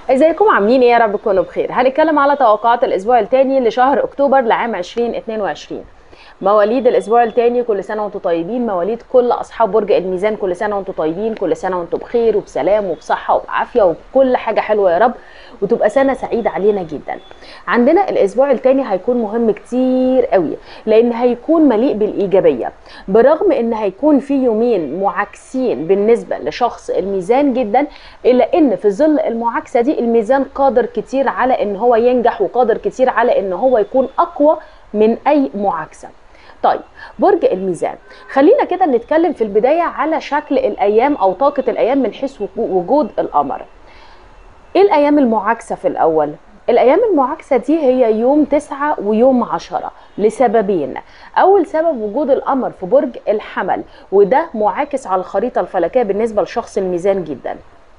ازيكم عاملين ايه يا رب تكونوا بخير هنتكلم على توقعات الاسبوع الثاني لشهر اكتوبر لعام 2022 مواليد الاسبوع الثاني كل سنه وانتم طيبين مواليد كل اصحاب برج الميزان كل سنه وانتم طيبين كل سنه وانتم بخير وبسلام وبصحه وبعافيه وبكل حاجه حلوه يا رب وتبقى سنه سعيده علينا جدا عندنا الاسبوع الثاني هيكون مهم كتير قوي لان هيكون مليء بالايجابيه برغم ان هيكون في يومين معاكسين بالنسبه لشخص الميزان جدا الا ان في ظل المعاكسه دي الميزان قادر كتير على ان هو ينجح وقادر كتير على ان هو يكون اقوى من اي معاكسه طيب برج الميزان خلينا كده نتكلم في البدايه على شكل الايام او طاقه الايام من حيث وجود القمر ايه الايام المعاكسه في الاول الايام المعاكسه دي هي يوم تسعة ويوم عشرة لسببين اول سبب وجود القمر في برج الحمل وده معاكس على الخريطه الفلكيه بالنسبه لشخص الميزان جدا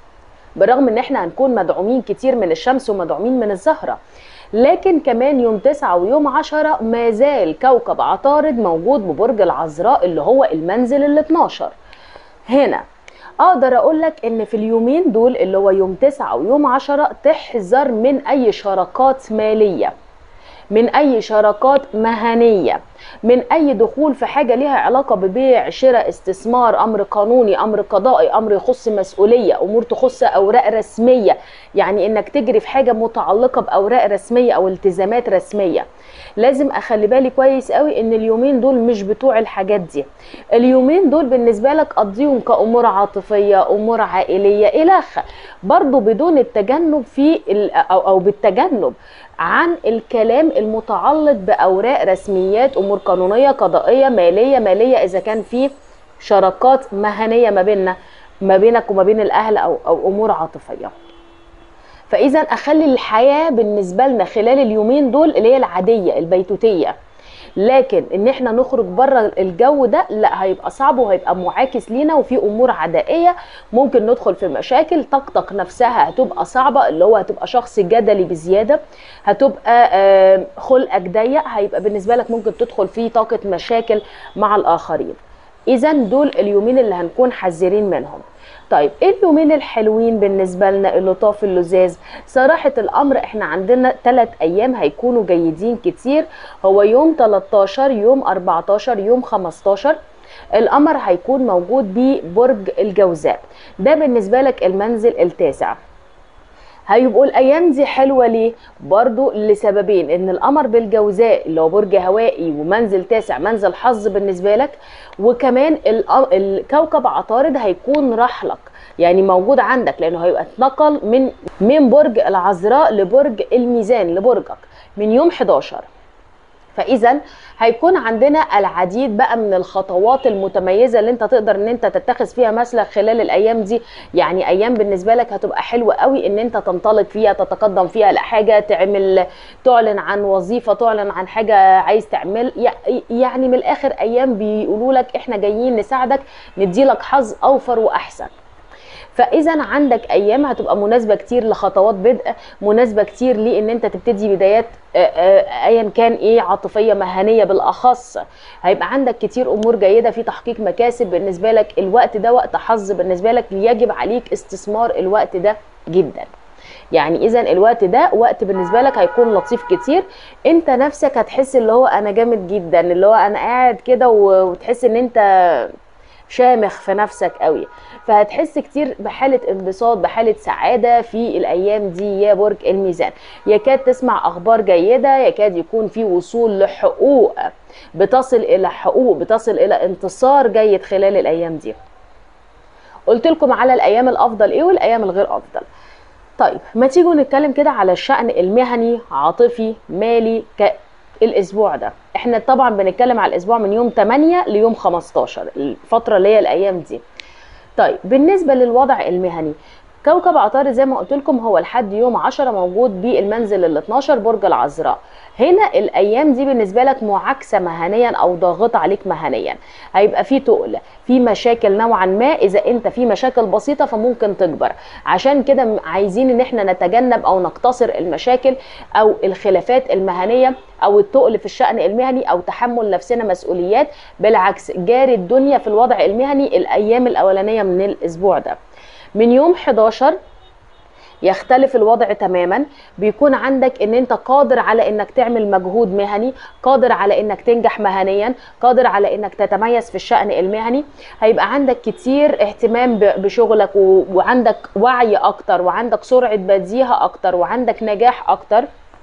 برغم ان احنا هنكون مدعومين كتير من الشمس ومدعومين من الزهره لكن كمان يوم 9 ويوم 10 ما زال كوكب عطارد موجود ببرج العذراء اللي هو المنزل ال 12 هنا اقدر اقول لك ان في اليومين دول اللي هو يوم 9 ويوم 10 تحذر من اي شراكات ماليه من اي شراكات مهنيه من اي دخول في حاجه ليها علاقه ببيع شراء استثمار امر قانوني امر قضائي امر يخص مسؤوليه امور تخص اوراق رسميه يعني انك تجري في حاجه متعلقه باوراق رسميه او التزامات رسميه لازم اخلي بالي كويس قوي ان اليومين دول مش بتوع الحاجات دي اليومين دول بالنسبه لك قضيهم كامور عاطفيه امور عائليه الخ برضو بدون التجنب في او او بالتجنب عن الكلام المتعلق باوراق رسميات امور قانونيه قضائيه ماليه ماليه اذا كان في شراكات مهنيه ما بيننا ما بينك وما بين الاهل او او امور عاطفيه فاذا اخلي الحياه بالنسبه لنا خلال اليومين دول اللي هي العاديه البيتوتيه لكن ان احنا نخرج بره الجو ده لا هيبقى صعب وهيبقى معاكس لينا وفي امور عدائيه ممكن ندخل في مشاكل طاقتك نفسها هتبقى صعبه اللي هو هتبقى شخص جدلي بزياده هتبقى خلقك ضيق هيبقى بالنسبه لك ممكن تدخل في طاقه مشاكل مع الاخرين اذا دول اليومين اللي هنكون حذرين منهم طيب ايه اليومين الحلوين بالنسبه لنا اللطاف اللزاز صراحه الامر احنا عندنا ثلاث ايام هيكونوا جيدين كتير هو يوم 13 يوم 14 يوم 15 القمر هيكون موجود ببرج الجوزاء ده بالنسبه لك المنزل التاسع هيبقوا الايام دي حلوه ليه برضو لسببين ان القمر بالجوزاء اللي هو برج هوائي ومنزل تاسع منزل حظ بالنسبه لك وكمان الكوكب عطارد هيكون راح لك يعني موجود عندك لانه هيبقى اتنقل من من برج العذراء لبرج الميزان لبرجك من يوم 11 فاذا هيكون عندنا العديد بقى من الخطوات المتميزه اللي انت تقدر ان انت تتخذ فيها مسلك خلال الايام دي يعني ايام بالنسبه لك هتبقى حلوه قوي ان انت تنطلق فيها تتقدم فيها لحاجه تعمل تعلن عن وظيفه تعلن عن حاجه عايز تعمل يعني من الاخر ايام بيقولوا لك احنا جايين نساعدك نديلك حظ اوفر واحسن فاذا عندك ايام هتبقى مناسبه كتير لخطوات بدء مناسبه كتير لان انت تبتدي بدايات ايا كان ايه عاطفيه مهنيه بالاخص هيبقى عندك كتير امور جيده في تحقيق مكاسب بالنسبه لك الوقت ده وقت حظ بالنسبه لك يجب عليك استثمار الوقت ده جدا يعني اذا الوقت ده وقت بالنسبه لك هيكون لطيف كتير انت نفسك هتحس اللي هو انا جامد جدا اللي هو انا قاعد كده وتحس ان انت شامخ في نفسك قوي فهتحس كتير بحالة انبساط بحالة سعادة في الأيام دي يا برج الميزان يكاد تسمع أخبار جيدة يكاد يكون في وصول لحقوق بتصل إلى حقوق بتصل إلى انتصار جيد خلال الأيام دي قلت لكم على الأيام الأفضل إيه والأيام الغير أفضل طيب ما تيجوا نتكلم كده على الشأن المهني عاطفي مالي ك... الاسبوع ده احنا طبعا بنتكلم على الاسبوع من يوم 8 ليوم 15 الفتره اللي هي الايام دي طيب بالنسبه للوضع المهني كوكب عطارد زي ما قلت لكم هو لحد يوم 10 موجود بالمنزل ال 12 برج العذراء هنا الايام دي بالنسبه لك معاكسه مهنيا او ضاغطه عليك مهنيا هيبقى في تقل في مشاكل نوعا ما اذا انت في مشاكل بسيطه فممكن تكبر عشان كده عايزين ان احنا نتجنب او نقتصر المشاكل او الخلافات المهنيه او التقل في الشان المهني او تحمل نفسنا مسؤوليات بالعكس جاري الدنيا في الوضع المهني الايام الاولانيه من الاسبوع ده من يوم 11 يختلف الوضع تماما بيكون عندك ان انت قادر على انك تعمل مجهود مهني قادر على انك تنجح مهنيا قادر على انك تتميز في الشأن المهني هيبقى عندك كتير اهتمام ب- بشغلك و- وعندك وعي اكتر وعندك سرعة بديهة اكتر وعندك نجاح اكتر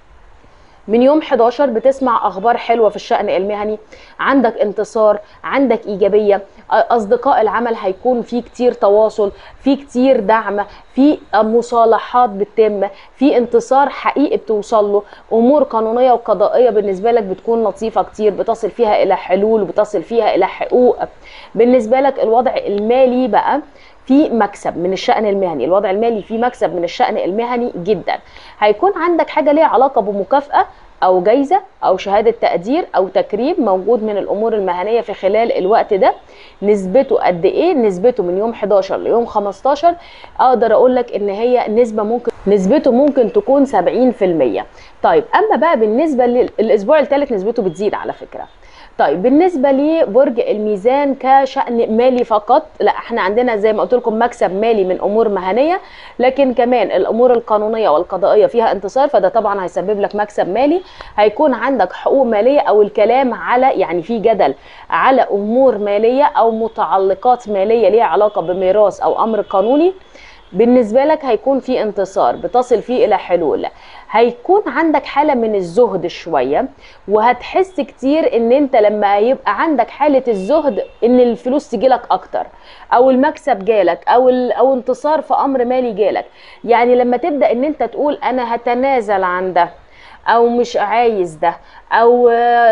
من يوم 11 بتسمع اخبار حلوه في الشان المهني عندك انتصار عندك ايجابيه اصدقاء العمل هيكون في كتير تواصل في كتير دعم في مصالحات بتتم في انتصار حقيقي بتوصل له امور قانونيه وقضائيه بالنسبه لك بتكون لطيفه كتير بتصل فيها الى حلول وبتصل فيها الى حقوق بالنسبه لك الوضع المالي بقى في مكسب من الشأن المهني الوضع المالي فيه مكسب من الشأن المهني جدا هيكون عندك حاجة ليها علاقة بمكافأة أو جايزة أو شهادة تقدير أو تكريم موجود من الأمور المهنية في خلال الوقت ده نسبته قد إيه نسبته من يوم 11 ليوم 15 أقدر أقول لك إن هي نسبة ممكن نسبته ممكن تكون 70% طيب أما بقى بالنسبة للأسبوع الثالث نسبته بتزيد على فكرة طيب بالنسبه لبرج الميزان كشان مالي فقط لا احنا عندنا زي ما قلت لكم مكسب مالي من امور مهنيه لكن كمان الامور القانونيه والقضائيه فيها انتصار فده طبعا هيسبب لك مكسب مالي هيكون عندك حقوق ماليه او الكلام على يعني في جدل على امور ماليه او متعلقات ماليه ليها علاقه بميراث او امر قانوني بالنسبة لك هيكون في انتصار بتصل فيه إلى حلول هيكون عندك حالة من الزهد شوية وهتحس كتير ان انت لما يبقى عندك حالة الزهد ان الفلوس تجيلك اكتر او المكسب جالك او او انتصار في امر مالي جالك يعني لما تبدأ ان انت تقول انا هتنازل عن ده او مش عايز ده او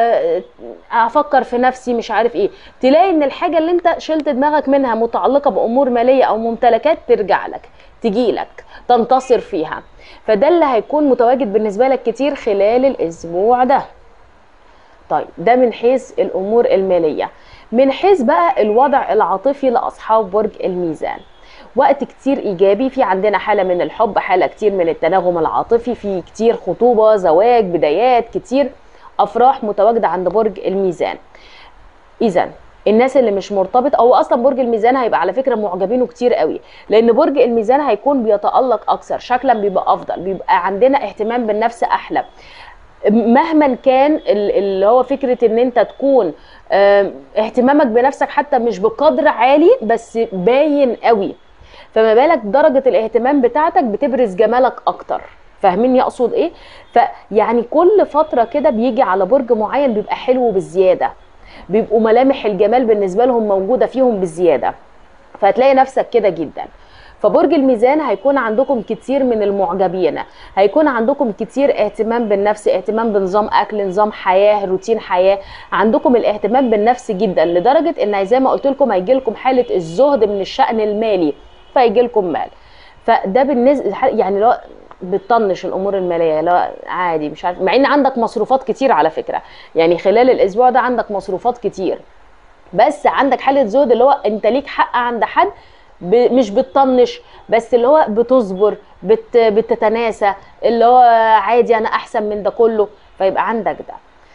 افكر في نفسي مش عارف ايه تلاقي ان الحاجه اللي انت شلت دماغك منها متعلقه بامور ماليه او ممتلكات ترجع لك تجيلك تنتصر فيها فده اللي هيكون متواجد بالنسبه لك كتير خلال الاسبوع ده طيب ده من حيث الامور الماليه من حيث بقى الوضع العاطفي لاصحاب برج الميزان وقت كتير ايجابي في عندنا حاله من الحب حاله كتير من التناغم العاطفي في كتير خطوبه زواج بدايات كتير افراح متواجده عند برج الميزان اذا الناس اللي مش مرتبط او اصلا برج الميزان هيبقى على فكره معجبينه كتير قوي لان برج الميزان هيكون بيتالق اكثر شكلا بيبقى افضل بيبقى عندنا اهتمام بالنفس احلى مهما كان اللي هو فكره ان انت تكون اهتمامك بنفسك حتى مش بقدر عالي بس باين قوي فما بالك درجه الاهتمام بتاعتك بتبرز جمالك اكتر فاهمين يقصد ايه فيعني كل فتره كده بيجي على برج معين بيبقى حلو بالزياده بيبقوا ملامح الجمال بالنسبه لهم موجوده فيهم بالزياده فهتلاقي نفسك كده جدا فبرج الميزان هيكون عندكم كتير من المعجبين هيكون عندكم كتير اهتمام بالنفس اهتمام بنظام اكل نظام حياه روتين حياه عندكم الاهتمام بالنفس جدا لدرجه ان زي ما قلت لكم هيجي لكم حاله الزهد من الشان المالي فيجي لكم مال فده بالنسبه يعني لو بتطنش الامور الماليه لا عادي مش عارف مع ان عندك مصروفات كتير على فكره يعني خلال الاسبوع ده عندك مصروفات كتير بس عندك حاله زهد اللي هو انت ليك حق عند حد ب... مش بتطنش بس اللي هو بتصبر بت... بتتناسى اللي هو عادي انا احسن من ده كله فيبقى عندك ده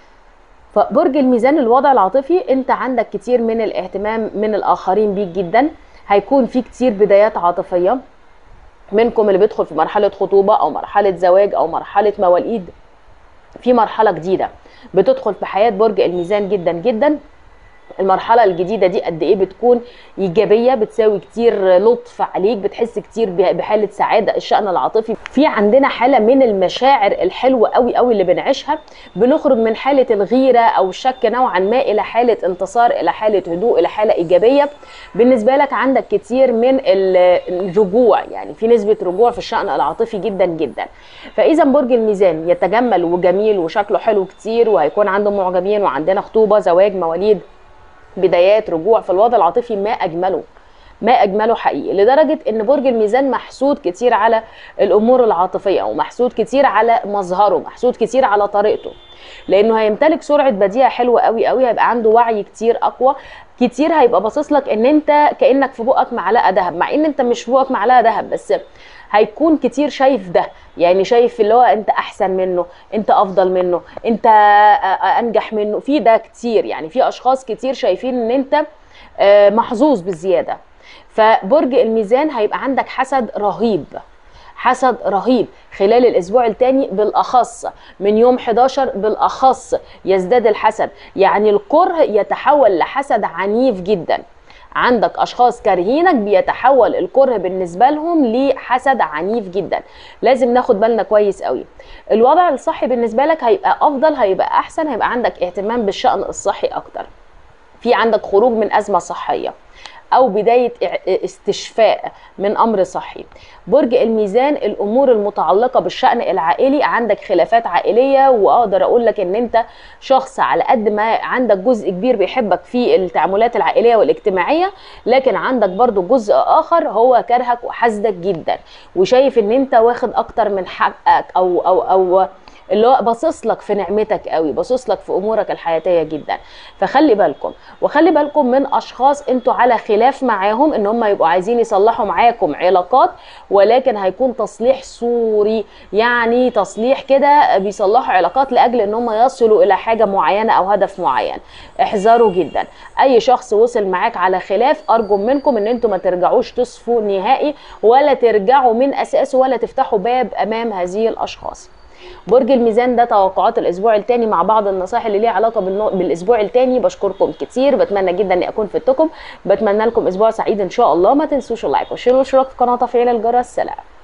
فبرج الميزان الوضع العاطفي انت عندك كتير من الاهتمام من الاخرين بيك جدا هيكون في كتير بدايات عاطفيه منكم اللي بيدخل في مرحله خطوبه او مرحله زواج او مرحله مواليد في مرحله جديده بتدخل في حياه برج الميزان جدا جدا المرحله الجديده دي قد ايه بتكون ايجابيه بتساوي كتير لطف عليك بتحس كتير بحاله سعاده الشان العاطفي في عندنا حاله من المشاعر الحلوه قوي قوي اللي بنعيشها بنخرج من حاله الغيره او الشك نوعا ما الى حاله انتصار الى حاله هدوء الى حاله ايجابيه بالنسبه لك عندك كتير من الرجوع يعني في نسبه رجوع في الشان العاطفي جدا جدا فاذا برج الميزان يتجمل وجميل وشكله حلو كتير وهيكون عنده معجبين وعندنا خطوبه زواج مواليد بدايات رجوع في الوضع العاطفي ما اجمله ما اجمله حقيقي لدرجه ان برج الميزان محسود كتير على الامور العاطفيه ومحسود كتير على مظهره محسود كتير على طريقته لانه هيمتلك سرعه بديهه حلوه قوي قوي هيبقى عنده وعي كتير اقوى كتير هيبقى باصص لك ان انت كانك في بقك معلقه ذهب مع ان انت مش في بقك معلقه ذهب بس هيكون كتير شايف ده يعني شايف اللي هو انت احسن منه انت افضل منه انت انجح منه في ده كتير يعني في اشخاص كتير شايفين ان انت محظوظ بالزياده فبرج الميزان هيبقى عندك حسد رهيب حسد رهيب خلال الاسبوع الثاني بالاخص من يوم 11 بالاخص يزداد الحسد يعني الكره يتحول لحسد عنيف جدا عندك اشخاص كارهينك بيتحول الكره بالنسبه لهم لحسد عنيف جدا لازم ناخد بالنا كويس قوي الوضع الصحي بالنسبه لك هيبقى افضل هيبقى احسن هيبقى عندك اهتمام بالشان الصحي اكتر في عندك خروج من ازمه صحيه او بدايه استشفاء من امر صحي برج الميزان الامور المتعلقه بالشان العائلي عندك خلافات عائليه واقدر اقول لك ان انت شخص على قد ما عندك جزء كبير بيحبك في التعاملات العائليه والاجتماعيه لكن عندك برضو جزء اخر هو كرهك وحاسدك جدا وشايف ان انت واخد اكتر من حقك او او او اللي هو باصص لك في نعمتك قوي باصص لك في امورك الحياتيه جدا فخلي بالكم وخلي بالكم من اشخاص انتوا على خلاف معاهم ان هم يبقوا عايزين يصلحوا معاكم علاقات ولكن هيكون تصليح صوري يعني تصليح كده بيصلحوا علاقات لاجل ان هم يصلوا الى حاجه معينه او هدف معين احذروا جدا اي شخص وصل معاك على خلاف ارجو منكم ان انتوا ما ترجعوش تصفوا نهائي ولا ترجعوا من اساسه ولا تفتحوا باب امام هذه الاشخاص برج الميزان ده توقعات الاسبوع الثاني مع بعض النصائح اللي ليها علاقه بالاسبوع الثاني بشكركم كتير بتمنى جدا اني اكون فدتكم بتمنى لكم اسبوع سعيد ان شاء الله ما تنسوش اللايك والشير والاشتراك في القناه وتفعيل الجرس سلام